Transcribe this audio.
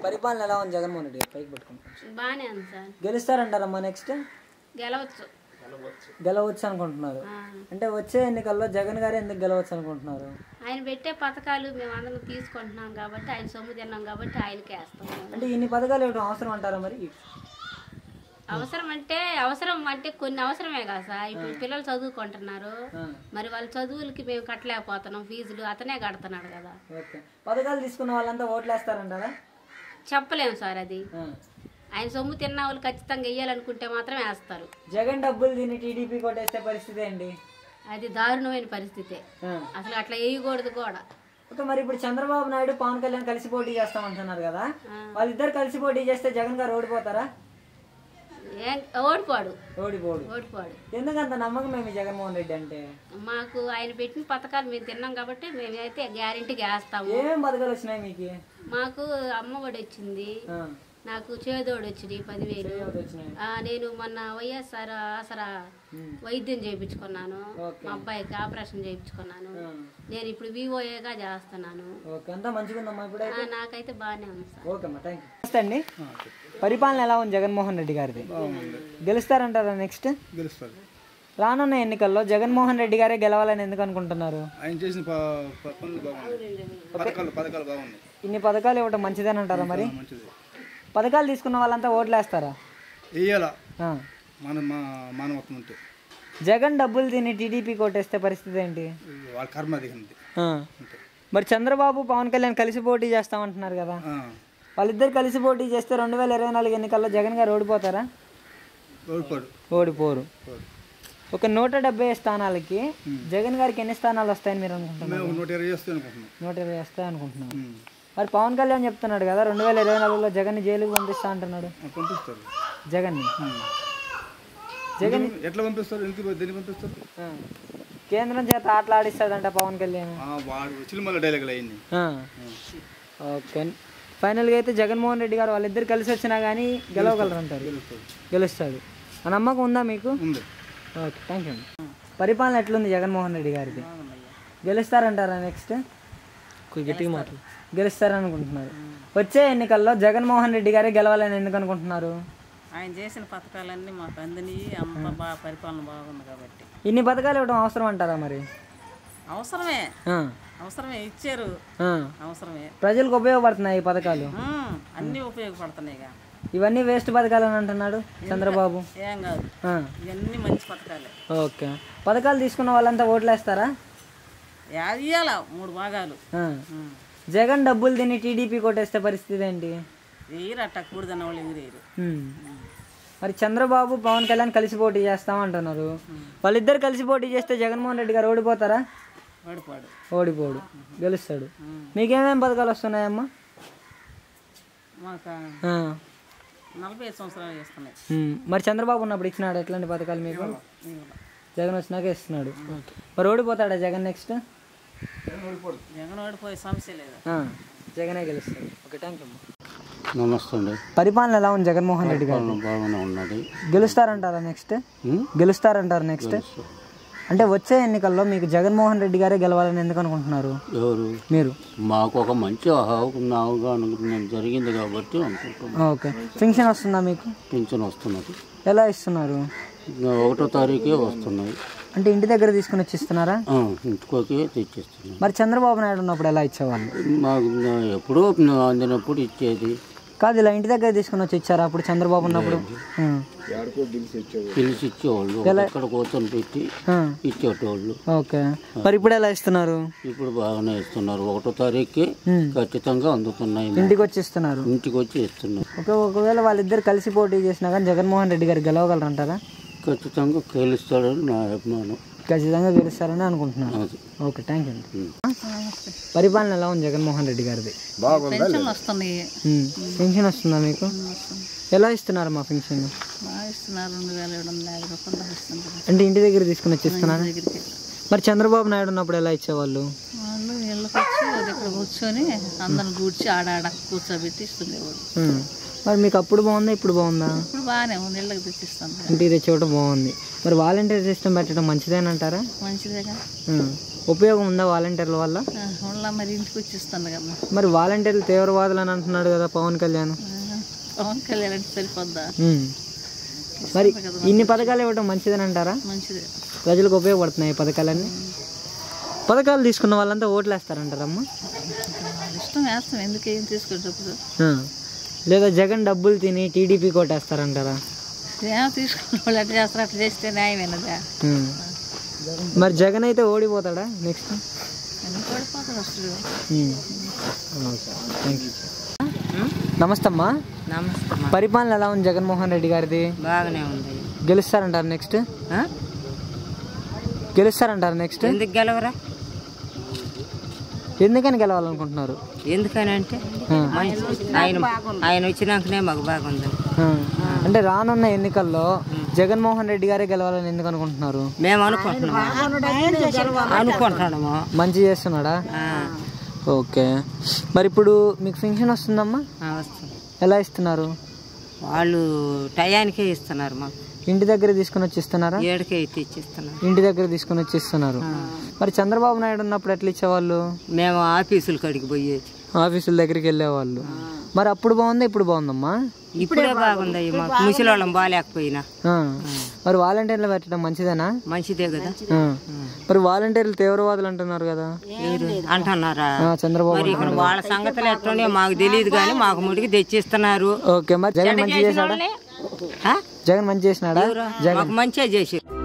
పరిపాలన ఎలా ఉంది జగన్మోహన్ రెడ్డి గారు? పైకి పట్టుకుంటాం బాగానే ఉంది సార్ గెలుస్తారంటారమ్మా నెక్స్ట్ గెలవచ్చు గెలవచ్చు అనుకుంటున్నారు ఆ. అంటే వచ్చే ఎన్నికల్లో జగన్ గారు ఎందుకు గెలవచ్చు అనుకుంటున్నారు ఆయన పెట్టే పథకాలు మేము అందరం తీసుకుంటున్నాం కాబట్టి ఆయన సొమ్ము తిన్నాం కాబట్టి ఆయనకే వేస్తాం మేము. అంటే ఇన్ని పథకాలు ఇవ్వడం అవసరం అంటారా మరి అవసరం అంటే అవసరం అంటే కొన్ని అవసరమే కదా సార్ ఇప్పుడు పిల్లలు చదువుకుంటున్నారు ఆ. మరి వాళ్ళ చదువులకి మేము కట్టలేకపోతున్నాం ఫీజులు అతనే కడుతున్నాడు కదా ఓకే పథకాలు తీసుకున్న వాళ్ళంతా ఓట్లు వేస్తారంటారా చెప్పలేము సార్ అది ఆ. ఆయన సొమ్ము తిన్న వాళ్ళు ఖచ్చితంగా వేయాలనుకుంటే మాత్రం వేస్తారు జగన్ డబ్బులు దీన్ని టీడీపీ కొట్టేస్తే పరిస్థితి ఏంటి అది దారుణమైన పరిస్థితి ఆ. అసలు అట్లా వేయకూడదు కూడా ఓకే మరి ఇప్పుడు చంద్రబాబు నాయుడు పవన్ కళ్యాణ్ కలిసి పోటీ చేస్తామంటున్నారు కదా వాళ్ళిద్దరు కలిసి పోటీ చేస్తే జగన్ గారు ఓడిపోతారా ఏం ఓడిపోడు ఓడిపోడు ఓడిపోడు ఎందుకంత నమ్మకం మేము జగన్మోహన్ రెడ్డి అంటే మాకు ఆయన పెట్టిన పథకాలు మేము తిన్నాం కాబట్టి మేమైతే గ్యారెంటీగా వేస్తాము ఏమేం పథకాలు వచ్చినాయి మీకు మాకు అమ్మఒడి వచ్చింది ఆ. నాకు చేదోడు వచ్చింది పదివేలు ఎవరు వచ్చినాయి ఆ, నేను మొన్న వైఎస్ఆర్ ఆసరా వైద్యం చేయించుకున్నాను ఓకే. మా అబ్బాయికి ఆపరేషన్ చేయించుకున్నాను ఆ. నేను ఇప్పుడు వివోఏగా చేస్తున్నాను ఓకే అంతా మంచిగా ఉందమ్మా ఇప్పుడే ఆ, నాకైతే బాగానే ఉంది సార్ ఓకే అమ్మా థ్యాంక్ యూ నమస్తే అండి పరిపాలన ఎలా ఉంది జగన్మోహన్ రెడ్డి గారిది గెలుస్తారంటారా నెక్స్ట్ గెలుస్తారు రానున్న ఎన్నికల్లో జగన్మోహన్ రెడ్డి గారే గెలవాలని ఎందుకు అనుకుంటున్నారు ఆయన చేసిన ప- ప- పనులు బాగున్నాయి పథకాలు పథకాలు బాగున్నాయి ఇన్ని పథకాలు ఇవ్వటం మంచిదేనంటారా మరి మంచిది పథకాలు తీసుకున్న వాళ్ళంతా ఓట్లు వేస్తారా వేయాలా ఆ. మన మా మానవత్వం ఉంటే జగన్ డబ్బులు తిని టీడీపీ కొట్టేస్తే పరిస్థితి ఏంటి వాళ్ళ కర్మ దిగింది ఆ. అంతే మరి చంద్రబాబు పవన్ కళ్యాణ్ కలిసి పోటీ చేస్తామంటున్నారు కదా ఆ. వాళ్ళిద్దరు కలిసి పోటీ చేస్తే రెండు వేల ఇరవై నాలుగు ఎన్నికల్లో జగన్ గారు ఓడిపోతారా ఓడిపోడు ఓడిపోరు ఓడిపోడు. ఒక నూట డెబ్బై స్థానాలకి జగన్ గారికి ఎన్ని స్థానాలు వస్తాయని మీరు అనుకుంటున్నారు మేము ఒక నూట ఇరవై చేస్తే అనుకుంటున్నాం నూట ఇరవై వస్తాయి అనుకుంటున్నాను ఉమ్. మరి పవన్ కళ్యాణ్ చెప్తున్నాడు కదా రెండు వేల ఇరవై నాలుగులో జగన్ జైలుకి పంపిస్తా అంటున్నాడు ఆ, పంపిస్తారు జగన్ని ఉమ్. జగన్ ఎట్లా పంపిస్తారు ఎందుకు దేన్ని పంపిస్తారు ఆ. కేంద్రం చేత ఆటలు ఆడిస్తాడంట పవన్ కళ్యాణ్ ఆ, వాడు సినిమాలో డైలాగులు అయింది ఆ. ఓకే ఫైనల్గా అయితే జగన్మోహన్ రెడ్డి గారు వాళ్ళిద్దరు కలిసి వచ్చినా కానీ గెలవగలరు అంటారు గెలుస్తాడు ఆ నమ్మకం ఉందా మీకు ఉంది ఓకే థ్యాంక్ యూ పరిపాలన ఎట్లుంది జగన్మోహన్ రెడ్డి గారికి గెలుస్తారంటారా నెక్స్ట్ గట్టిగా మాట గెలుస్తారనుకుంటున్నారు వచ్చే ఎన్నికల్లో జగన్మోహన్ రెడ్డి గారే గెలవాలని ఎందుకు అనుకుంటున్నారు ఆయన చేసిన పథకాలన్నీ మాకు అందినవి అంత బాగా పరిపాలన బాగుంది కాబట్టి ఇన్ని పథకాలు ఇవ్వడం అవసరం అంటారా మరి అవసరమే ఆ, అవసరమే ఇచ్చారు ఆ. అవసరమే ప్రజలకు ఉపయోగపడుతున్నాయి ఈ పథకాలు ఉమ్, అన్నీ ఉపయోగపడుతున్నాయిగా ఇవన్నీ వేస్ట్ పథకాలు అని అంటున్నాడు చంద్రబాబు ఏం కాదు ఆ, ఇవన్నీ మంచి పథకాలే ఓకే పథకాలు తీసుకున్న వాళ్ళంతా ఓట్లు వేస్తారా యాది ఇయ్యాల మూడు భాగాలు ఆ. ఉమ్. జగన్ డబ్బులు తిని టీడీపీ కొట్టేస్తే పరిస్థితి ఏంటి ఎగిరట్ట కూడదన్న వాళ్ళు ఎగిరేరు ఉమ్. మరి చంద్రబాబు పవన్ కళ్యాణ్ కలిసి పోటీ చేస్తామంటున్నారు వాళ్ళిద్దరు కలిసి పోటీ చేస్తే జగన్మోహన్ రెడ్డి గారు ఓడిపోతారా ఓడిపాడు ఓడిపోడు గెలుస్తాడు మీకేమేం పథకాలు వస్తున్నాయమ్మా మాకు ఆ. నలభై ఐదు సంవత్సరాలు చేస్తున్నాయి ఉమ్. మరి చంద్రబాబు ఉన్నప్పుడు ఇచ్చినాడు ఎట్లాంటి పథకాలు మీకు ఇవ్వాల. జగన్ వచ్చినాక ఇస్తున్నాడు మరి ఓడిపోతాడా జగన్ నెక్స్ట్ జగన్ ఓడిపోయే సమస్య లేదు జగనే గెలుస్తాడు ఓకే థ్యాంక్ యూ నమస్తే అండి పరిపాలన ఎలా ఉంది జగన్మోహన్ రెడ్డి గారు బాగానే ఉన్నది గెలుస్తారంటారా నెక్స్ట్ గెలుస్తారంటారు నెక్స్ట్ అంటే వచ్చే ఎన్నికల్లో మీకు జగన్మోహన్ రెడ్డి గారే గెలవాలని ఎందుకు అనుకుంటున్నారు ఎవరు మీరు మాకు ఒక మంచి అవగాహన జరిగింది కాబట్టి అనుకుంటున్నాం ఓకే పెన్షన్ వస్తుందా మీకు పింఛన్ వస్తున్నది ఎలా ఇస్తున్నారు ఇంకా ఒకటో తారీఖే వస్తున్నాయి అంటే ఇంటి దగ్గర తీసుకుని వచ్చి ఇస్తున్నారా ఆ, ఇంటికోకి తెచ్చిస్తున్నాం మరి చంద్రబాబు నాయుడు ఉన్నప్పుడు ఎలా ఇచ్చేవాళ్ళు మాకు ఇంకా ఎప్పుడో అందినప్పుడు ఇచ్చేది కాదు ఇలా ఇంటి దగ్గర తీసుకుని వచ్చి ఇచ్చారా అప్పుడు చంద్రబాబు ఉన్నప్పుడు ఉం. పిలిచి ఇచ్చేవాళ్ళు ఇక్కడ కూర్చొని పెట్టి ఉం. ఇచ్చేటోళ్ళు ఓకే మరి ఇప్పుడు ఎలా ఇస్తున్నారు ఇప్పుడు బాగానే ఇస్తున్నారు ఒకటో తారీఖుకి ఉం. ఖచ్చితంగా అందుతున్నాయి మాకు. ఇంటికి వచ్చి ఇస్తున్నారు ఇంటికి వచ్చి ఇస్తున్నారు ఓకే ఒకవేళ వాళ్ళిద్దరు కలిసి పోటీ చేసినా కానీ జగన్మోహన్ రెడ్డి గారు గెలవగలరంటారా ఖచ్చితంగా గెలుస్తాడని నా అభిమానం ఖచ్చితంగా గెలుస్తారని అనుకుంటున్నాను అది ఓకే థ్యాంక్ యూ పరిపాలన ఎలా ఉంది జగన్మోహన్ రెడ్డి గారిది పెన్షన్లు వస్తున్నాయి ఉం. పెన్షన్ వస్తుందా మీకు ఎలా ఇస్తున్నారు మా పెన్షన్ బాగా ఇస్తున్నారు రెండు వేల ఏడు వందల యాభై రూపాయలు దాకా ఇస్తున్నారు అంటే ఇంటి దగ్గర తీసుకుని వచ్చి ఇస్తున్నారా దగ్గరికి మరి చంద్రబాబు నాయుడు ఉన్నప్పుడు ఎలా ఇచ్చేవాళ్ళు వాళ్ళు ఇళ్ళకి వచ్చి ఇక్కడ కూర్చొని అందరిని కూర్చి ఆడాడ కూర్చోబెట్టి ఇస్తుండేవాడు ఉమ్. మరి మీకు అప్పుడు బాగుందా ఇప్పుడు బాగుందా ఇప్పుడు బాగానే ఉంది ఇళ్ళకి తెచ్చిస్తాను ఇంటికి తెచ్చివ్వడం బాగుంది మరి వాలంటీర్ సిస్టమ్ పెట్టడం మంచిదేనంటారా మంచిదేగా ఉమ్. ఉపయోగం ఉందా వాలంటీర్ల వల్ల ఆ, వాళ్ళ మరి ఇంటికి వచ్చి ఇస్తాను కదా మరి వాలంటీర్లు తీవ్రవాదులు అని అంటున్నాడు కదా పవన్ కళ్యాణ్ ఆ, పవన్ కళ్యాణ్ అంటే సరిపోద్దా ఉమ్. మరి ఇన్ని పథకాలు ఇవ్వడం మంచిదేనంటారా మంచిదే ప్రజలకు ఉపయోగపడుతున్నాయి ఈ పథకాలన్నీ పథకాలు తీసుకున్న వాళ్ళంతా ఓట్లు వేస్తారంటారమ్మా వాళ్ళ ఇష్టం వేస్తాం ఎందుకు ఏం తీసుకునేటప్పుడు ఆ. లేదా జగన్ డబ్బులు తిని టీడీపీ కోటేస్తారంటారా ఏమో తీసుకున్న వాళ్ళు అట్లా చేస్తారు అట్లా చేస్తే న్యాయమేనదా ఉమ్. మరి జగన్ అయితే ఓడిపోతాడా నెక్స్ట్ అన్ని పడిపోతాడు వస్తుడు థ్యాంక్ యూ నమస్తే అమ్మా నమస్తే పరిపాలన ఎలా ఉంది జగన్మోహన్ రెడ్డి గారిది బాగానే ఉంది గెలుస్తారంటారు నెక్స్ట్ గెలుస్తారంటారు నెక్స్ట్ ఎందుకు గెలవరా ఎందుకని గెలవాలనుకుంటున్నారు ఎందుకని అంటే ఆ. ఆయన ఆయన వచ్చినాకనే మాకు బాగుంది ఆ. అంటే రానున్న ఎన్నికల్లో జగన్మోహన్ రెడ్డి గారే గెలవాలని ఎందుకు అనుకుంటున్నారు మేము అనుకుంటున్నాము అనుకుంటున్నాము మంచి చేస్తున్నాడా ఓకే మరి ఇప్పుడు మీకు ఫంక్షన్ వస్తుందమ్మా వస్తుంది ఎలా ఇస్తున్నారు వాళ్ళు టయానికే ఇస్తున్నారు మాకు ఇంటి దగ్గర తీసుకుని వచ్చి ఇస్తున్నారా ఏడుకే తెచ్చిస్తున్నారు ఇంటి దగ్గర తీసుకుని వచ్చి ఇస్తున్నారు మరి చంద్రబాబు నాయుడు ఉన్నప్పుడు ఎట్లా ఇచ్చేవాళ్ళు మేము ఆఫీసుల కాడికి పోయేది ఆఫీసుల దగ్గరికి వెళ్ళేవాళ్ళు మరి అప్పుడు బాగుందా ఇప్పుడు బాగుందమ్మా ఇప్పుడే బాగుంది మాకు ముసలోళ్ళం బాగాలేకపోయినా ఆ. మరి వాలంటీర్లు పెట్టడం మంచిదేనా మంచిదే కదా ఆ. మరి వాలంటీర్లు తీవ్రవాదులు అంటున్నారు కదా ఎవరు అంటున్నారా ఆ, చంద్రబాబు మరి ఇక్కడ వాళ్ళ సంగతులు ఎట్లనే మాకు తెలియదు కానీ మాకు ముడికి తెచ్చిస్తున్నారు ఓకే మరి జగన్ మంచి చేశాడా ఆ? జగన్ మంచి చేసినాడా మాకు మంచిగా చేసి